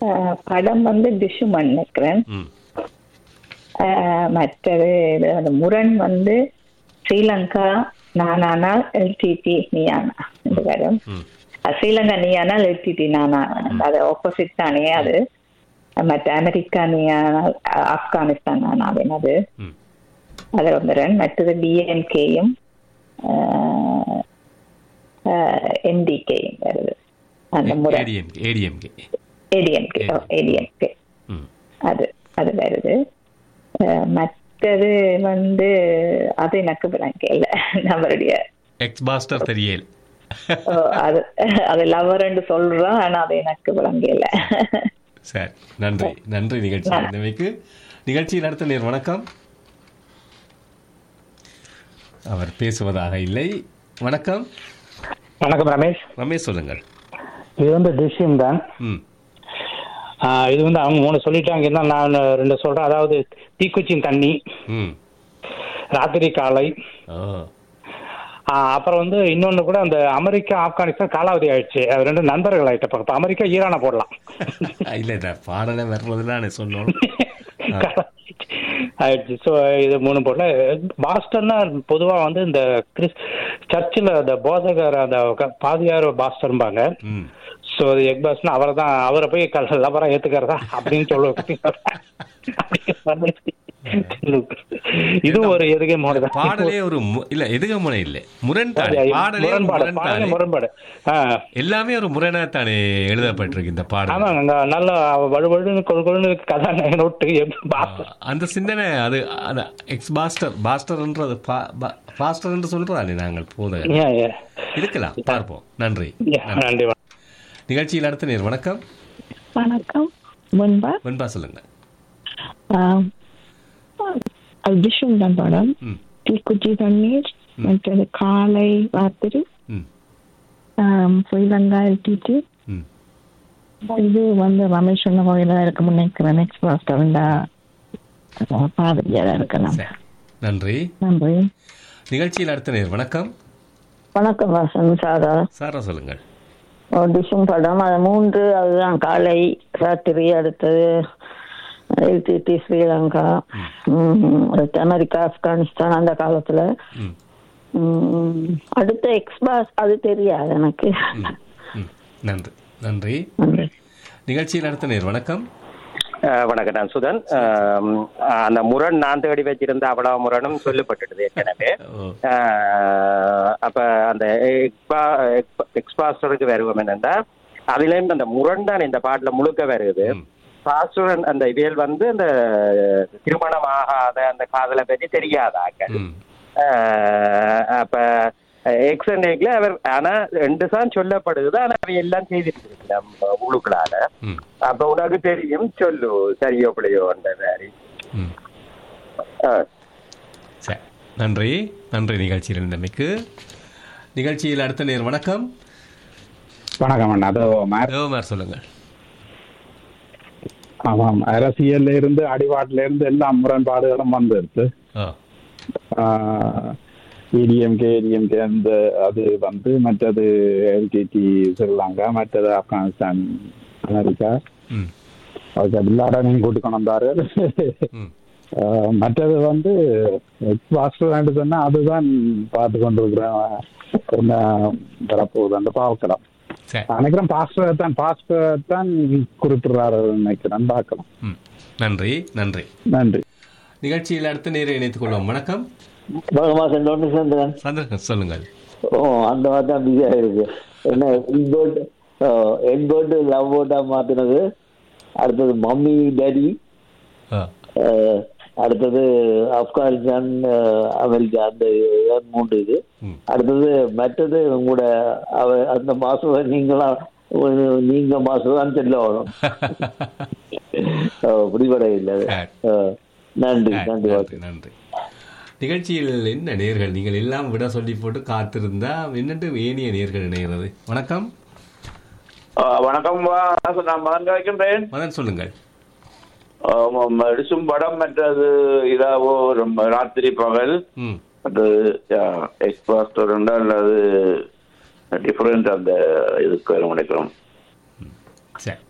அஹ், படம் வந்து டிஷுமன் நினைக்கிறேன் ம் அஹ், மற்றது இது அந்த முரண் வந்து ஸ்ரீலங்கா நானானா எல்டிடி நீயானா இந்த படம் ம் அஹ், ஸ்ரீலங்கா நீயானா எல்டிடி நானா அது ஆப்போசிட் தானே அது மற்ற அமெரிக்கா நீயானா அஹ், ஆப்கானிஸ்தான் நானா அது ம் அது வந்துடுறேன் மற்றது டிஎம்கேயும் என்டிகேயும் வருது அந்த முறை ஏடிஎம்கே ஏடிஎம்கே ஏடிஎம்கே ஏடிஎம்கே ம் அது அது வருது அஹ், மற்றது வந்து அது எனக்கு விளங்க இல்லை நம்மளுடைய எக்ஸ் பாஸ்டர் தெரியல் அஹ், அது அது லவர்ன்னு சொல்றோம் ஆனா அது எனக்கு விளங்க இல்லை சரி நன்றி நன்றி நிகழ்ச்சி இன்றைக்கு நிகழ்ச்சியில் அடுத்த நேர் வணக்கம் அவர் பேசுவதாக இல்லை வணக்கம் வணக்கம் ரமேஷ் ரமேஷ் சொல்லுங்கள் இது வந்து டிசியம் தான் ம் ஆஹ் இது வந்து அவங்க மூணு சொல்லிட்டாங்க என்ன நான் ரெண்டு சொல்றேன் அதாவது தீக்குச்சியின் தண்ணி ம் ராத்திரி காலை ஓ ஆஹ் அப்புறம் வந்து இன்னொன்னு கூட அந்த அமெரிக்கா ஆப்கானிஸ்தான் காலாவதி ஆயிடுச்சு அது ரெண்டு நண்பர்கள் ஆயிட்ட இப்போ அமெரிக்கா ஈரானை போடலாம் இல்லை இந்த பாடலை வர்றதுலாம் நான் சொன்னோம் ஆயிடுச்சு ஸோ இது மூணு போடல பாஸ்டர்னா பொதுவாக வந்து இந்த கிறிஸ் சர்ச்சில் அந்த போதகர் அந்த க- பாதியார் பாஸ்டர்ம்பாங்க ம் ஸோ எக் பாஸ்னா அவரை தான் அவரை போய் லவரா ஏத்துக்கிறதா அப்படின்னு சொல்லுவோம் இது ஒரு எதுகை மோடு தான் பாடலே ஒரு மு- இல்ல எதுக முறை இல்லை முரண்தானே பாடலே ஒரு முரண்பாடு முரண்தானே பாடலே முரண்பாடு ஆ எல்லாமே ஒரு முரணாத்தானே எழுதப்பட்டிருக்கு இந்த பாடல் ஆமாங்க அங்க நல்ல வலுவழுன்னு கொழு கொழுன்னு கதாநாயகன் நோட்டு பாஸ்டர் அந்த சிந்தனை அது அது எக்ஸ் பாஸ்டர் பாஸ்டர்ன்றது பாஸ்டர் என்று சொல்றானே நாங்கள் போத ஏன் ஏன் இருக்கலாம் பார்ப்போம் நன்றி ஏன், நன்றி நிகழ்ச்சியில் அடுத்த நேர் வணக்கம் வணக்கம் முன்பா வெண்பா சொல்லுங்க விஷயம் தான் படம் ம் தீக்குச்சி தண்ணீர் மற்றது காலை ராத்திரி ம் ஆம், ஸ்ரீலங்கா எல்டிடி ம் இது வந்து ரமேஷ் சொன்ன கோயில இருக்க நினைக்கிறேன் நெக்ஸ்ட் மாஸ்டர் பாதிரியா இருக்கலாம் சரி நன்றி நன்றி நிகழ்ச்சியில் அடுத்த நேர் வணக்கம் வணக்கம் வாசன் சாரா சாரா சொல்லுங்கள் டிஷும் படம் அது மூன்று அதுதான் காலை ராத்திரி அடுத்தது எல்டிடி ஸ்ரீலங்கா ம், அடுத்து அமெரிக்கா ஆப்கானிஸ்தான் அந்த காலத்துல ம் ம், அடுத்த எக்ஸ்பாஸ் அது தெரியாது எனக்கு ம் ம் நன்றி நன்றி நன்றி. நிகழ்ச்சியில் அடுத்த நேர் வணக்கம் அஹ் வணக்கம் நான் சுதன் அஹ் அந்த முரண் நான் தேடி வச்சிருந்த அவ்வளவு முரணும் சொல்லப்பட்டுடுது ஏற்கனவே ஓ அஹ் அப்ப அந்த எக்ஸ்பாஸ்டருக்கு வருவோம் என்னன்னா அதுலயும் அந்த முரண் தான் இந்த பாட்டுல முழுக்க வருது ம். பாஸ்டர் அந்த இவியல் வந்து அந்த திருமணம் ஆகாத அந்த காதலை பற்றி தெரியாதாக்கள் ம் அஹ் அப்ப எக்ஸ் அண்ட் எக்ல அவர் ஆனா ரெண்டு தான் சொல்லப்படுது ஆனா அவை எல்லாம் செய்திருக்கு நம்ம உள்ளுக்குள்ளால ம் அப்ப உனக்கு தெரியும் சொல்லு சரியோ பிள்ளையோ அந்த மாதிரி ம் அஹ் சரி நன்றி நன்றி நிகழ்ச்சியில் இருந்தமைக்கு நிகழ்ச்சியில் அடுத்த நேர் வணக்கம் வணக்கம் அண்ணா அதோ மேர் தேவமார் சொல்லுங்கள் ஆமாம் அரசியல்ல இருந்து அடிபாட்டில இருந்து எல்லா முரண்பாடுகளும் வந்துருச்சு ஓ இடிஎம்கே ஏடிஎம்கே அந்த அது வந்து மற்றது எல்டிடி ஸ்ரீலங்கா மற்றது ஆப்கானிஸ்தான் அமெரிக்கா ம் அதுக்கு எல்லாரும் கூட்டு வந்தாரு ம் ஆஹ் மற்றது வந்து வாஸ்டர் சொன்னா அதுதான் பார்த்து கொண்டிருக்கிறேன் என்ன வரப்போகுது அந்த பார்க்கலாம் சரி நினைக்கிறேன் பாஸ்டர் தான் பாஸ்டர் தான் குறிப்பிடுறாரு நினைக்கிறேன் பார்க்கலாம் ம் நன்றி நன்றி நன்றி நிகழ்ச்சியில் அடுத்த நேரை இணைத்துக் கொள்வோம் வணக்கம் மாசம் ஒன்று சேர்ந்தேன் சந்திரன் சொல்லுங்கள் ஓ அந்த மாதிரி தான் பிஸியாக இருக்கு என்ன இன்போர்ட் என்போர்ட் லவ் போர்டா மாத்தினது அடுத்தது மம்மி டேடி ஆ அடுத்தது ஆப்கானிஸ்தான் அஹ், அமெரிக்கா அந்த இது மூன்று இது ம். அடுத்தது மற்றது உங்களோட அவ அந்த மாசம் நீங்களாம் ஒரு- நீங்க மாசம் தான் செல்ல வரும் பிடிபட இல்லை அது. சரி. அஹ், நன்றி சரி, நன்றி நன்றி நன்றி நிகழ்ச்சியில் என்ன நேர்கள் நீங்கள் எல்லாம் விட சொல்லி போட்டு காத்திருந்தா என்னட்டு ஏனிய நேர்கள் இணைகிறது வணக்கம் வணக்கம் நான் மகன் வைக்கின்றேன் மதன் சொல்லுங்கள் எடுசும் படம் மற்றது இதாவோ ரொம்ப ராத்திரி பகல் ம் மற்றது எக்ஸ்பாஸ்டர் அல்லது டிஃபரெண்ட் அந்த இதுக்கு நினைக்கிறோம் சரி